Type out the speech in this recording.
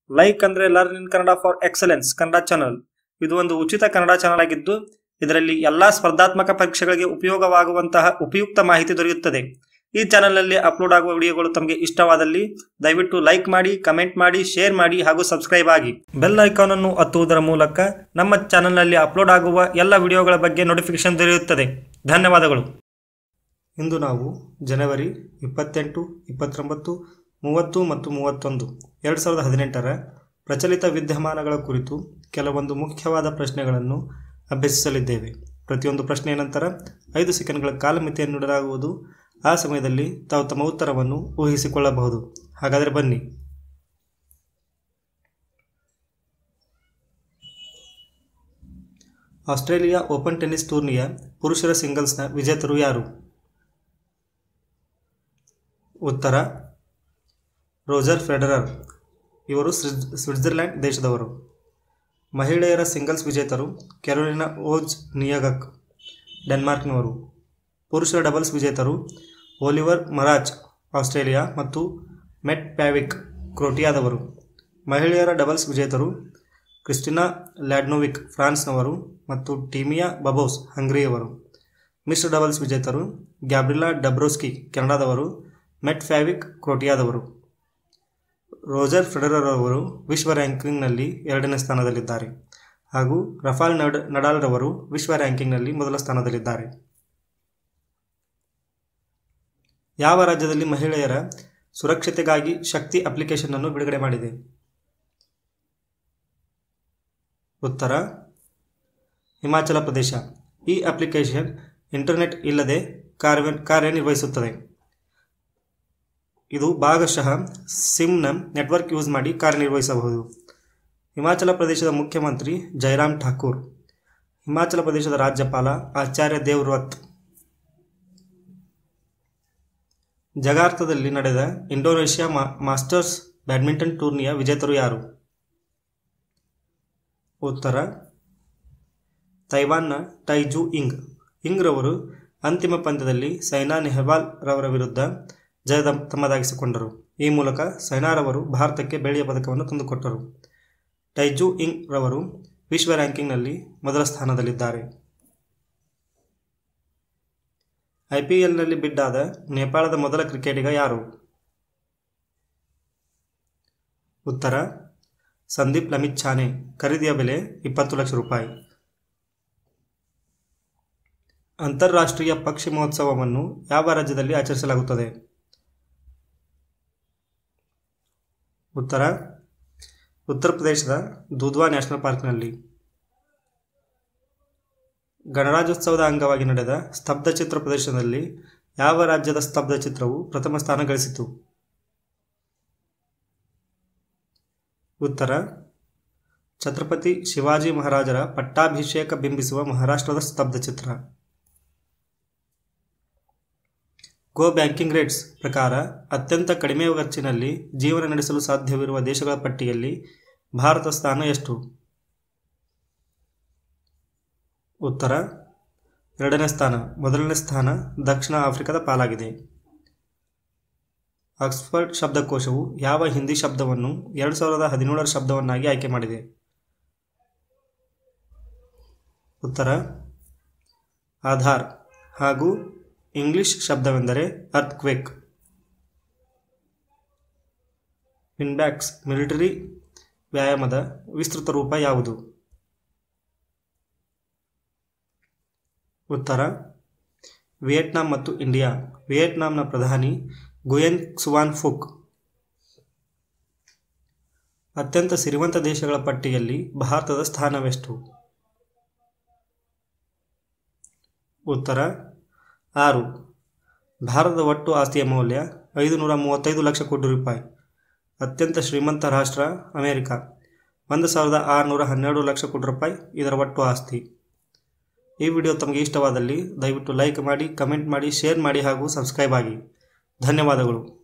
like ಅಂದ್ರೆ learn in Kannada for excellence Kannada channel ಇದು ಒಂದು ಉಚಿತ ಕನ್ನಡ ಚಾನಲ್ ಆಗಿದ್ದು ಇದರಲ್ಲಿ ಎಲ್ಲಾ ಸ್ಪರ್ಧಾತ್ಮಕ ಪರೀಕ್ಷೆಗಳಿಗೆ ಉಪಯೋಗವಾಗುವಂತಹ ಉಪಯುಕ್ತ ಮಾಹಿತಿ ದೊರೆಯುತ್ತದೆ ಈ ಚಾನಲ್ನಲ್ಲಿ ಅಪ್ಲೋಡ್ ಆಗುವ ವಿಡಿಯೋಗಳು ತಮಗೆ ಇಷ್ಟವಾದಲ್ಲಿ ದಯವಿಟ್ಟು ಲೈಕ್ ಮಾಡಿ ಕಮೆಂಟ್ ಮಾಡಿ ಶೇರ್ ಮಾಡಿ ಹಾಗೂ ಸಬ್ಸ್ಕ್ರೈಬ್ ಆಗಿ ಬೆಲ್ ಐಕಾನ್ ಅನ್ನು ಒತ್ತುವುದರ ಮೂಲಕ ನಮ್ಮ ಚಾನಲ್ನಲ್ಲಿ ಅಪ್ಲೋಡ್ ಆಗುವ ಎಲ್ಲ ವಿಡಿಯೋಗಳ ಬಗ್ಗೆ ನೋಟಿಫಿಕೇಶನ್ ದೊರೆಯುತ್ತದೆ ಧನ್ಯವಾದಗಳು ಇಂದು ನಾವು ಜನವರಿ ಇಪ್ಪತ್ತೆಂಟು ಇಪ್ಪತ್ತೊಂಬತ್ತು ಮೂವತ್ತು ಮತ್ತು ಮೂವತ್ತೊಂದು ಎರಡು ಸಾವಿರದ ಹದಿನೆಂಟರ ಪ್ರಚಲಿತ ವಿದ್ಯಮಾನಗಳ ಕುರಿತು ಕೆಲವೊಂದು ಮುಖ್ಯವಾದ ಪ್ರಶ್ನೆಗಳನ್ನು ಅಭ್ಯಸಿಸಲಿದ್ದೇವೆ ಪ್ರತಿಯೊಂದು ಪ್ರಶ್ನೆಯ ನಂತರ ಐದು ಸೆಕೆಂಡ್ಗಳ ಕಾಲಮಿತಿಯನ್ನು ನೀಡಲಾಗುವುದು ಆ ಸಮಯದಲ್ಲಿ ತಾವು ತಮ್ಮ ಉತ್ತರವನ್ನು ಊಹಿಸಿಕೊಳ್ಳಬಹುದು ಹಾಗಾದರೆ ಬನ್ನಿ ಆಸ್ಟ್ರೇಲಿಯಾ ಓಪನ್ ಟೆನ್ನಿಸ್ ಟೂರ್ನಿಯ ಪುರುಷರ ಸಿಂಗಲ್ಸ್ನ ವಿಜೇತರು ಯಾರು ಉತ್ತರ ರೋಜರ್ ಫೆಡರರ್ ಇವರು ಸ್ವಿಜ್- ಸ್ವಿಟ್ಜರ್ಲ್ಯಾಂಡ್ ದೇಶದವರು ಮಹಿಳೆಯರ ಸಿಂಗಲ್ಸ್ ವಿಜೇತರು ಕೆರೋಲಿನಾ ಓಜ್ ನಿಯಗಕ್ ಡೆನ್ಮಾರ್ಕ್ನವರು ಪುರುಷರ ಡಬಲ್ಸ್ ವಿಜೇತರು ಓಲಿವರ್ ಮರಾಜ್ ಆಸ್ಟ್ರೇಲಿಯಾ ಮತ್ತು ಮೆಟ್ ಪ್ಯಾವಿಕ್ ಕ್ರೋಟಿಯಾದವರು ಮಹಿಳೆಯರ ಡಬಲ್ಸ್ ವಿಜೇತರು ಕ್ರಿಸ್ಟಿನಾ ಲ್ಯಾಡ್ನೋವಿಕ್ ಫ್ರಾನ್ಸ್ನವರು ಮತ್ತು ಟೀಮಿಯಾ ಬಬೋಸ್ ಹಂಗರಿಯವರು ಮಿಶ್ರ ಡಬಲ್ಸ್ ವಿಜೇತರು ಗ್ಯಾಬ್ರಿಲಾ ಡಬ್ರೋಸ್ಕಿ ಕೆನಡಾದವರು ಮೆಟ್ ಫ್ಯಾವಿಕ್ ಕ್ರೋಟಿಯಾದವರು ರೋಜರ್ ಫೆಡರರ್ ಅವರು ವಿಶ್ವ ರ್ಯಾಂಕಿಂಗ್ನಲ್ಲಿ ಎರಡನೇ ಸ್ಥಾನದಲ್ಲಿದ್ದಾರೆ ಹಾಗೂ ರಫಾಲ್ ನಡ್ ನಡಾಲ್ ರವರು ವಿಶ್ವ ರ್ಯಾಂಕಿಂಗ್ನಲ್ಲಿ ಮೊದಲ ಸ್ಥಾನದಲ್ಲಿದ್ದಾರೆ ಯಾವ ರಾಜ್ಯದಲ್ಲಿ ಮಹಿಳೆಯರ ಸುರಕ್ಷತೆಗಾಗಿ ಶಕ್ತಿ ಅಪ್ಲಿಕೇಶನ್ ಅನ್ನು ಬಿಡುಗಡೆ ಮಾಡಿದೆ ಉತ್ತರ ಹಿಮಾಚಲ ಪ್ರದೇಶ ಈ ಅಪ್ಲಿಕೇಶನ್ ಇಂಟರ್ನೆಟ್ ಇಲ್ಲದೆ ಕಾರ್ಯ ಕಾರ್ಯನಿರ್ವಹಿಸುತ್ತದೆ ಇದು ಭಾಗಶಃ ಸಿಮ್ನ ನೆಟ್ವರ್ಕ್ ಯೂಸ್ ಮಾಡಿ ಕಾರ್ಯನಿರ್ವಹಿಸಬಹುದು ಹಿಮಾಚಲ ಪ್ರದೇಶದ ಮುಖ್ಯಮಂತ್ರಿ ಜೈರಾಮ್ ಠಾಕೂರ್ ಹಿಮಾಚಲ ಪ್ರದೇಶದ ರಾಜ್ಯಪಾಲ ಆಚಾರ್ಯ ದೇವ್ರತ್ ಜಗಾರ್ತದಲ್ಲಿ ನಡೆದ ಇಂಡೋನೇಷ್ಯಾ ಮಾ- ಮಾಸ್ಟರ್ಸ್ ಬ್ಯಾಡ್ಮಿಂಟನ್ ಟೂರ್ನಿಯ ವಿಜೇತರು ಯಾರು ಉತ್ತರ ತೈವಾನ್ನ ಟೈಜು ಇಂಗ್ ಇಂಗ್ ರವರು ಅಂತಿಮ ಪಂದ್ಯದಲ್ಲಿ ಸೈನಾ ನೆಹ್ವಾಲ್ ರವರ ವಿರುದ್ಧ ಜಯ ತಮ್ಮದಾಗಿಸಿಕೊಂಡರು ಈ ಮೂಲಕ ಸೈನಾರವರು ಭಾರತಕ್ಕೆ ಬೆಳ್ಳಿಯ ಪದಕವನ್ನು ತಂದುಕೊಟ್ಟರು ಟೈಜು ಇಂಗ್ ರವರು ವಿಶ್ವ ರ್ಯಾಂಕಿಂಗ್ನಲ್ಲಿ ಮೊದಲ ಸ್ಥಾನದಲ್ಲಿದ್ದಾರೆ ಐಪಿಎಲ್ನಲ್ಲಿ ಬಿಡ್ಡಾದ ನೇಪಾಳದ ಮೊದಲ ಕ್ರಿಕೆಟಿಗ ಯಾರು ಉತ್ತರ ಸಂದೀಪ್ ಲಮಿತ್ ಛಾನೆ ಖರೀದಿಯ ಬೆಲೆ ಇಪ್ಪತ್ತು ಲಕ್ಷ ರೂಪಾಯಿ ಅಂತಾರಾಷ್ಟ್ರೀಯ ಪಕ್ಷಿ ಮಹೋತ್ಸವವನ್ನು ಯಾವ ರಾಜ್ಯದಲ್ಲಿ ಆಚರಿಸಲಾಗುತ್ತದೆ ಉತ್ತರ ಉತ್ತರ ಪ್ರದೇಶದ ದುಧ್ವಾ ನ್ಯಾಷನಲ್ ಪಾರ್ಕ್ನಲ್ಲಿ ಗಣರಾಜ್ಯೋತ್ಸವದ ಅಂಗವಾಗಿ ನಡೆದ ಸ್ತಬ್ಧ ಚಿತ್ರ ಪ್ರದರ್ಶನದಲ್ಲಿ ಯಾವ ರಾಜ್ಯದ ಸ್ತಬ್ಧ ಚಿತ್ರವು ಪ್ರಥಮ ಸ್ಥಾನ ಗಳಿಸಿತು ಉತ್ತರ ಛತ್ರಪತಿ ಶಿವಾಜಿ ಮಹಾರಾಜರ ಪಟ್ಟಾಭಿಷೇಕ ಬಿಂಬಿಸುವ ಮಹಾರಾಷ್ಟ್ರದ ಸ್ತಬ್ಧ ಚಿತ್ರ ಗೋ ಬ್ಯಾಂಕಿಂಗ್ ರೇಟ್ಸ್ ಪ್ರಕಾರ ಅತ್ಯಂತ ಕಡಿಮೆ ಖರ್ಚಿನಲ್ಲಿ ಜೀವನ ನಡೆಸಲು ಸಾಧ್ಯವಿರುವ ದೇಶಗಳ ಪಟ್ಟಿಯಲ್ಲಿ ಭಾರತ ಸ್ಥಾನ ಎಷ್ಟು ಉತ್ತರ ಎರಡನೇ ಸ್ಥಾನ ಮೊದಲನೇ ಸ್ಥಾನ ದಕ್ಷಿಣ ಆಫ್ರಿಕಾದ ಪಾಲಾಗಿದೆ ಆಕ್ಸ್ಫರ್ಡ್ ಶಬ್ದಕೋಶವು ಯಾವ ಹಿಂದಿ ಶಬ್ದವನ್ನು ಎರಡು ಸಾವಿರದ ಹದಿನೇಳರ ಶಬ್ದವನ್ನಾಗಿ ಆಯ್ಕೆ ಮಾಡಿದೆ ಉತ್ತರ ಆಧಾರ್ ಹಾಗೂ ಇಂಗ್ಲಿಷ್ ಶಬ್ದವೆಂದರೆ ಅರ್ಥ್ಕ್ವೇಕ್ ವಿನ್ಬ್ಯಾಕ್ಸ್ ಮಿಲಿಟರಿ ವ್ಯಾಯಾಮದ ವಿಸ್ತೃತ ರೂಪ ಯಾವುದು ಉತ್ತರ ವಿಯೆಟ್ನಾಂ ಮತ್ತು ಇಂಡಿಯಾ ವಿಯೆಟ್ನಾಂನ ಪ್ರಧಾನಿ ಗುಯೆನ್ ಕ್ಸುವಾನ್ ಫುಕ್ ಅತ್ಯಂತ ಸಿರಿವಂತ ದೇಶಗಳ ಪಟ್ಟಿಯಲ್ಲಿ ಭಾರತದ ಸ್ಥಾನವೆಷ್ಟು ಉತ್ತರ ಆರು ಭಾರತದ ಒಟ್ಟು ಆಸ್ತಿಯ ಮೌಲ್ಯ ಐದು ನೂರ ಮೂವತ್ತೈದು ಲಕ್ಷ ಕೋಟಿ ರೂಪಾಯಿ ಅತ್ಯಂತ ಶ್ರೀಮಂತ ರಾಷ್ಟ್ರ ಅಮೆರಿಕ ಒಂದು ಸಾವಿರದ ಆರುನೂರ ಹನ್ನೆರಡು ಲಕ್ಷ ಕೋಟಿ ರೂಪಾಯಿ ಇದರ ಒಟ್ಟು ಆಸ್ತಿ ಈ ವಿಡಿಯೋ ತಮಗೆ ಇಷ್ಟವಾದಲ್ಲಿ ದಯವಿಟ್ಟು ಲೈಕ್ ಮಾಡಿ ಕಮೆಂಟ್ ಮಾಡಿ ಶೇರ್ ಮಾಡಿ ಹಾಗೂ ಸಬ್ಸ್ಕ್ರೈಬ್ ಆಗಿ ಧನ್ಯವಾದಗಳು